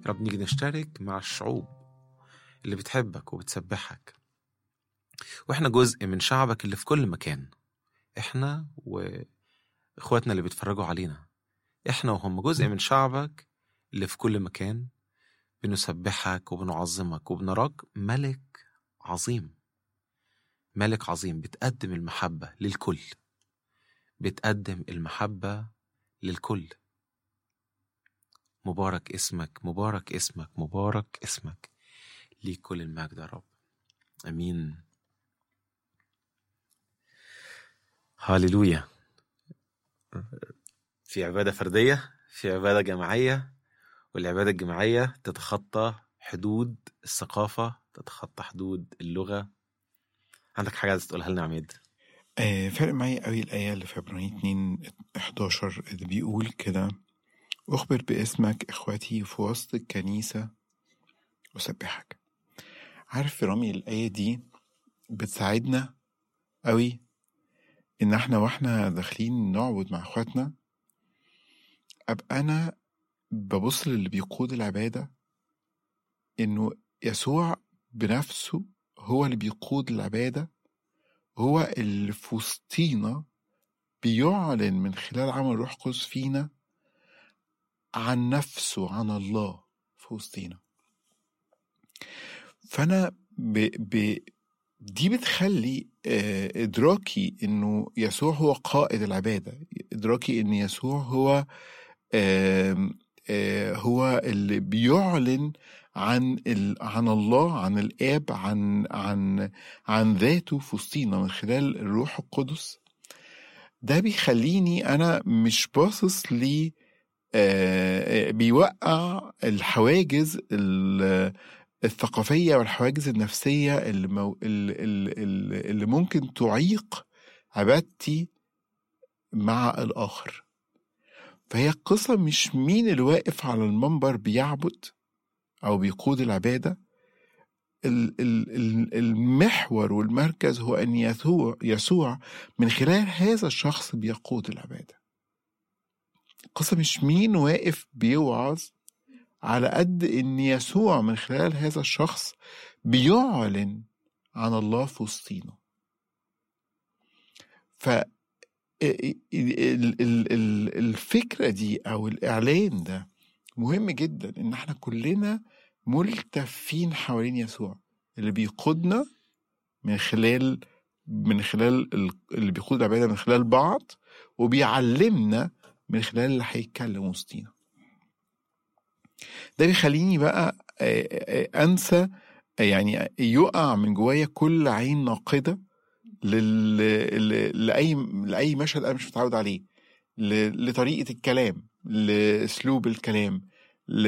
رب نيجي نشترك مع الشعوب اللي بتحبك وبتسبحك واحنا جزء من شعبك اللي في كل مكان احنا واخواتنا اللي بيتفرجوا علينا احنا وهم جزء من شعبك اللي في كل مكان بنسبحك وبنعظمك وبنراك ملك عظيم ملك عظيم بتقدم المحبة للكل بتقدم المحبة للكل مبارك اسمك مبارك اسمك مبارك اسمك ليك كل المجد يا رب امين هاليلويا في عباده فرديه في عباده جماعيه والعباده الجماعيه تتخطى حدود الثقافه تتخطى حدود اللغه عندك حاجه عايز تقولها لنا يا عماد آه فرق معايا قوي الآية اللي في عبرانيين 2 11 اللي بيقول كده أخبر باسمك إخوتي في وسط الكنيسة أسبحك عارف يا رامي الآية دي بتساعدنا قوي إن احنا واحنا داخلين نعبد مع إخواتنا أبقى أنا ببص للي بيقود العبادة إنه يسوع بنفسه هو اللي بيقود العبادة هو اللي في وسطينا بيعلن من خلال عمل روح قدس فينا عن نفسه عن الله في وسطينا فأنا ب... ب... دي بتخلي آه، إدراكي إنه يسوع هو قائد العبادة إدراكي إن يسوع هو آم، آه، هو اللي بيعلن عن ال... عن الله عن الآب عن عن عن ذاته في وسطينا من خلال الروح القدس ده بيخليني أنا مش باصص ل آه، بيوقع الحواجز ال- الثقافية والحواجز النفسية اللي, مو... اللي, اللي, اللي ممكن تعيق عبادتي مع الآخر فهي القصة مش مين اللي واقف على المنبر بيعبد أو بيقود العبادة ال- ال- ال- المحور والمركز هو أن يسوع, يسوع من خلال هذا الشخص بيقود العبادة القصة مش مين واقف بيوعظ على قد ان يسوع من خلال هذا الشخص بيعلن عن الله في وسطينا ف ال- ال- ال- الفكرة دي أو الإعلان ده مهم جدا إن احنا كلنا ملتفين حوالين يسوع اللي بيقودنا من خلال من خلال ال- اللي بيقود العبادة من خلال بعض وبيعلمنا من خلال اللي هيتكلم وسطينا ده بيخليني بقى آه، آه، انسى آه، يعني يقع من جوايا كل عين ناقده لل... ل- لاي لاي مشهد انا مش متعود عليه ل... لطريقه الكلام لاسلوب الكلام ل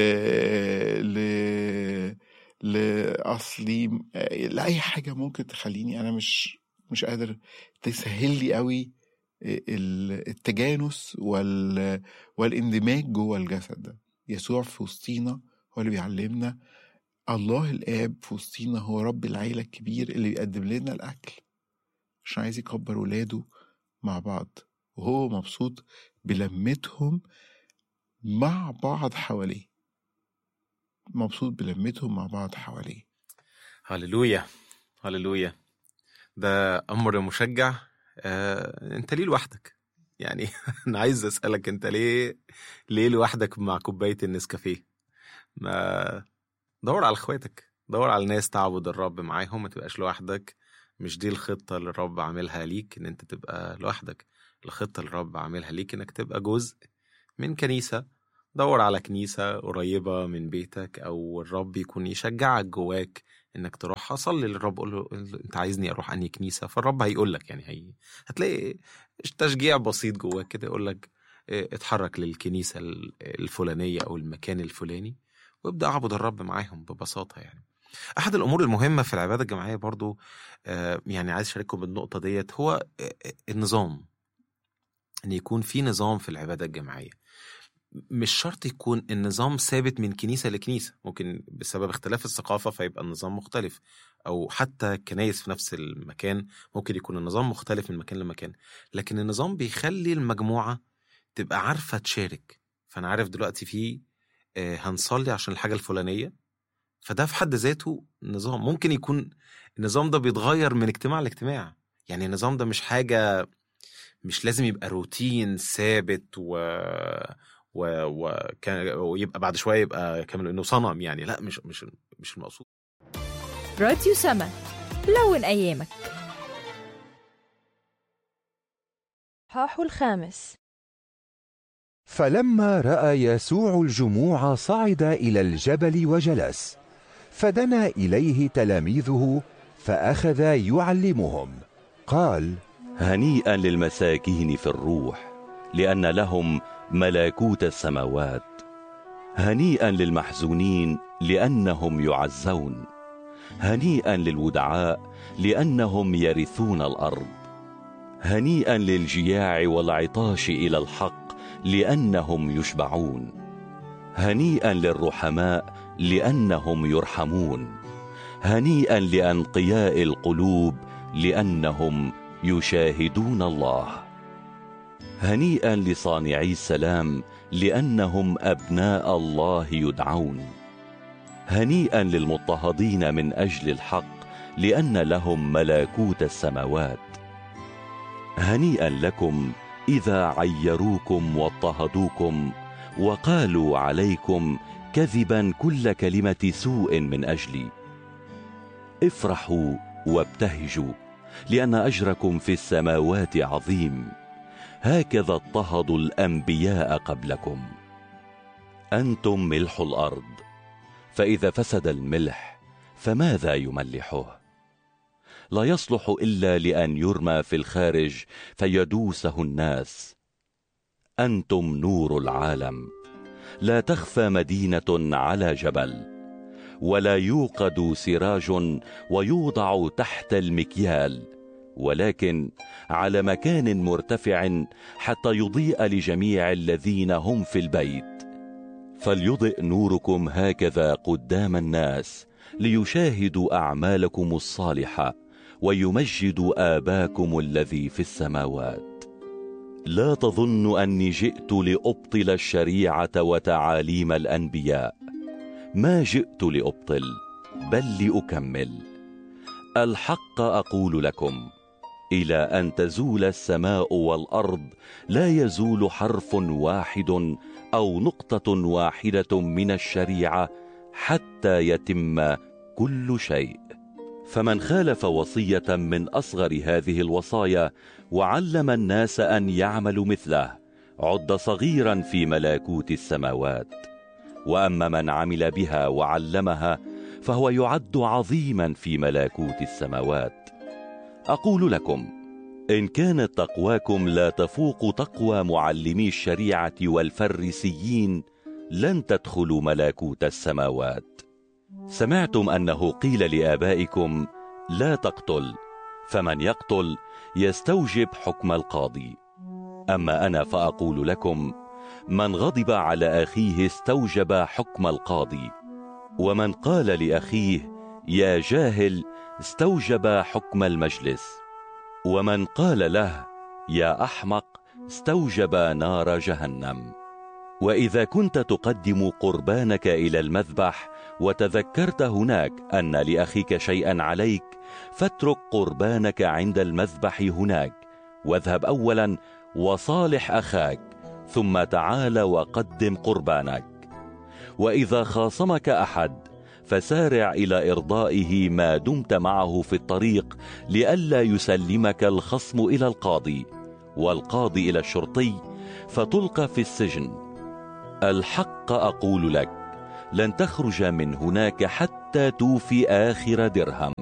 ل لاصلي آه، لاي حاجه ممكن تخليني انا مش مش قادر تسهل لي قوي ال- التجانس وال... والاندماج جوه الجسد ده يسوع في وسطينا هو اللي بيعلمنا الله الآب في وسطينا هو رب العيلة الكبير اللي بيقدم لنا الأكل عشان عايز يكبر ولاده مع بعض وهو مبسوط بلمتهم مع بعض حواليه مبسوط بلمتهم مع بعض حواليه هللويا هللويا ده امر مشجع آه، انت ليه لوحدك يعني انا عايز اسالك انت ليه ليه لوحدك مع كوبايه النسكافيه ما دور على اخواتك دور على ناس تعبد الرب معاهم ما تبقاش لوحدك مش دي الخطه اللي الرب عاملها ليك ان انت تبقى لوحدك الخطه اللي الرب عاملها ليك انك تبقى جزء من كنيسه دور على كنيسه قريبه من بيتك او الرب يكون يشجعك جواك انك تروح صلي للرب قول له انت عايزني اروح انهي كنيسه فالرب هيقول لك يعني هي هتلاقي تشجيع بسيط جواك كده يقول لك اه، اتحرك للكنيسه ال- الفلانيه او المكان الفلاني وابدا اعبد الرب معاهم ببساطه يعني احد الامور المهمه في العباده الجماعيه برضو اه، يعني عايز اشارككم بالنقطه ديت هو اه، اه، النظام ان يكون في نظام في العباده الجماعيه مش شرط يكون النظام ثابت من كنيسة لكنيسة ممكن بسبب اختلاف الثقافة فيبقى النظام مختلف أو حتى كنايس في نفس المكان ممكن يكون النظام مختلف من مكان لمكان لكن النظام بيخلي المجموعة تبقى عارفة تشارك فأنا عارف دلوقتي في آه، هنصلي عشان الحاجه الفلانيه فده في حد ذاته نظام ممكن يكون النظام ده بيتغير من اجتماع لاجتماع يعني النظام ده مش حاجه مش لازم يبقى روتين ثابت و و وكان ويبقى بعد شويه يبقى كامل انه صنم يعني لا مش مش مش المقصود راديو سما لون أيامك حاح الخامس فلما راى يسوع الجموع صعد الى الجبل وجلس فدنا اليه تلاميذه فاخذ يعلمهم قال هنيئا للمساكين في الروح لان لهم ملكوت السماوات هنيئا للمحزونين لانهم يعزون هنيئا للودعاء لانهم يرثون الارض هنيئا للجياع والعطاش الى الحق لانهم يشبعون هنيئا للرحماء لانهم يرحمون هنيئا لانقياء القلوب لانهم يشاهدون الله هنيئا لصانعي السلام لانهم ابناء الله يدعون هنيئا للمضطهدين من اجل الحق لان لهم ملكوت السماوات هنيئا لكم اذا عيروكم واضطهدوكم وقالوا عليكم كذبا كل كلمه سوء من اجلي افرحوا وابتهجوا لان اجركم في السماوات عظيم هكذا اضطهدوا الانبياء قبلكم انتم ملح الارض فاذا فسد الملح فماذا يملحه لا يصلح الا لان يرمى في الخارج فيدوسه الناس انتم نور العالم لا تخفى مدينه على جبل ولا يوقد سراج ويوضع تحت المكيال ولكن على مكان مرتفع حتى يضيء لجميع الذين هم في البيت فليضئ نوركم هكذا قدام الناس ليشاهدوا اعمالكم الصالحه ويمجدوا اباكم الذي في السماوات لا تظن اني جئت لابطل الشريعه وتعاليم الانبياء ما جئت لابطل بل لاكمل الحق اقول لكم الى ان تزول السماء والارض لا يزول حرف واحد او نقطه واحده من الشريعه حتى يتم كل شيء فمن خالف وصيه من اصغر هذه الوصايا وعلم الناس ان يعملوا مثله عد صغيرا في ملكوت السماوات واما من عمل بها وعلمها فهو يعد عظيما في ملكوت السماوات اقول لكم ان كانت تقواكم لا تفوق تقوى معلمي الشريعه والفريسيين لن تدخلوا ملكوت السماوات سمعتم انه قيل لابائكم لا تقتل فمن يقتل يستوجب حكم القاضي اما انا فاقول لكم من غضب على اخيه استوجب حكم القاضي ومن قال لاخيه يا جاهل استوجب حكم المجلس ومن قال له يا احمق استوجب نار جهنم واذا كنت تقدم قربانك الى المذبح وتذكرت هناك ان لاخيك شيئا عليك فاترك قربانك عند المذبح هناك واذهب اولا وصالح اخاك ثم تعال وقدم قربانك واذا خاصمك احد فسارع الى ارضائه ما دمت معه في الطريق لئلا يسلمك الخصم الى القاضي والقاضي الى الشرطي فتلقى في السجن الحق اقول لك لن تخرج من هناك حتى توفي اخر درهم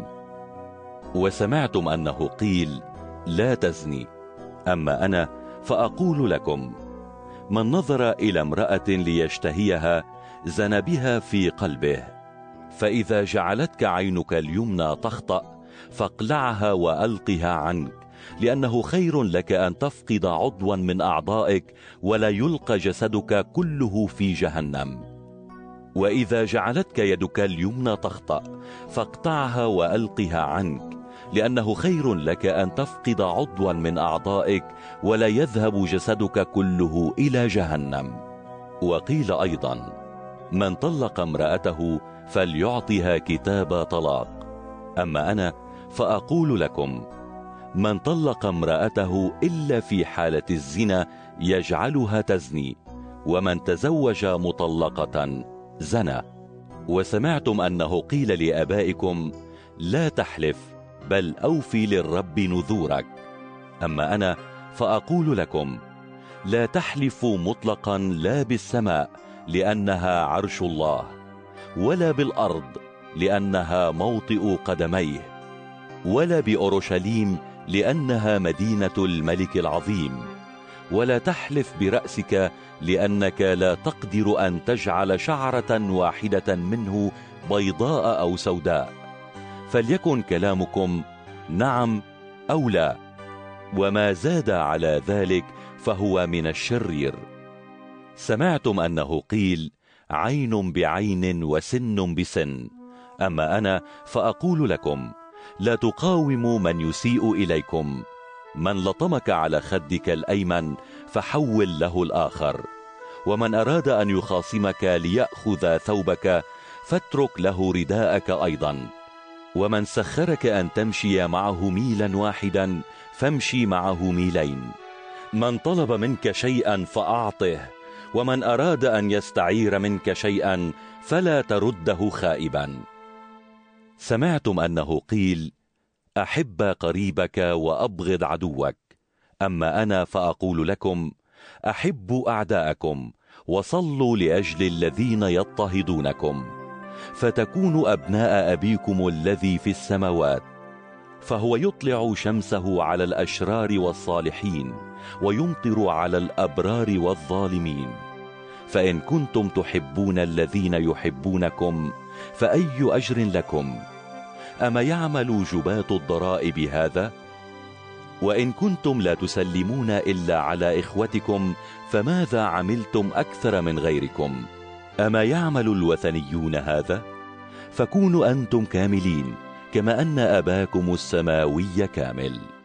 وسمعتم انه قيل لا تزني اما انا فاقول لكم من نظر الى امراه ليشتهيها زنى بها في قلبه فاذا جعلتك عينك اليمنى تخطا فاقلعها والقها عنك لانه خير لك ان تفقد عضوا من اعضائك ولا يلقى جسدك كله في جهنم واذا جعلتك يدك اليمنى تخطا فاقطعها والقها عنك لانه خير لك ان تفقد عضوا من اعضائك ولا يذهب جسدك كله الى جهنم وقيل ايضا من طلق امرأته فليعطها كتاب طلاق أما أنا فأقول لكم من طلق امرأته إلا في حالة الزنا يجعلها تزني ومن تزوج مطلقة زنى وسمعتم أنه قيل لآبائكم لا تحلف بل أوفي للرب نذورك أما أنا فأقول لكم لا تحلفوا مطلقا لا بالسماء لأنها عرش الله ولا بالأرض لأنها موطئ قدميه ولا بأورشليم لأنها مدينة الملك العظيم ولا تحلف برأسك لأنك لا تقدر أن تجعل شعرة واحدة منه بيضاء أو سوداء فليكن كلامكم نعم أو لا وما زاد على ذلك فهو من الشرير سمعتم أنه قيل عين بعين وسن بسن أما أنا فأقول لكم لا تقاوموا من يسيء إليكم من لطمك على خدك الأيمن فحول له الآخر ومن أراد أن يخاصمك ليأخذ ثوبك فاترك له رداءك أيضا ومن سخرك أن تمشي معه ميلا واحدا فامشي معه ميلين من طلب منك شيئا فأعطه ومن أراد أن يستعير منك شيئا فلا ترده خائبا سمعتم أنه قيل أحب قريبك وأبغض عدوك أما أنا فأقول لكم أحبوا أعداءكم وصلوا لأجل الذين يضطهدونكم فتكونوا أبناء أبيكم الذي في السماوات فهو يطلع شمسه على الأشرار والصالحين ويمطر على الأبرار والظالمين فإن كنتم تحبون الذين يحبونكم فأي أجر لكم أما يعمل جبات الضرائب هذا؟ وإن كنتم لا تسلمون إلا على إخوتكم فماذا عملتم أكثر من غيركم؟ أما يعمل الوثنيون هذا؟ فكونوا أنتم كاملين كما أن أباكم السماوي كامل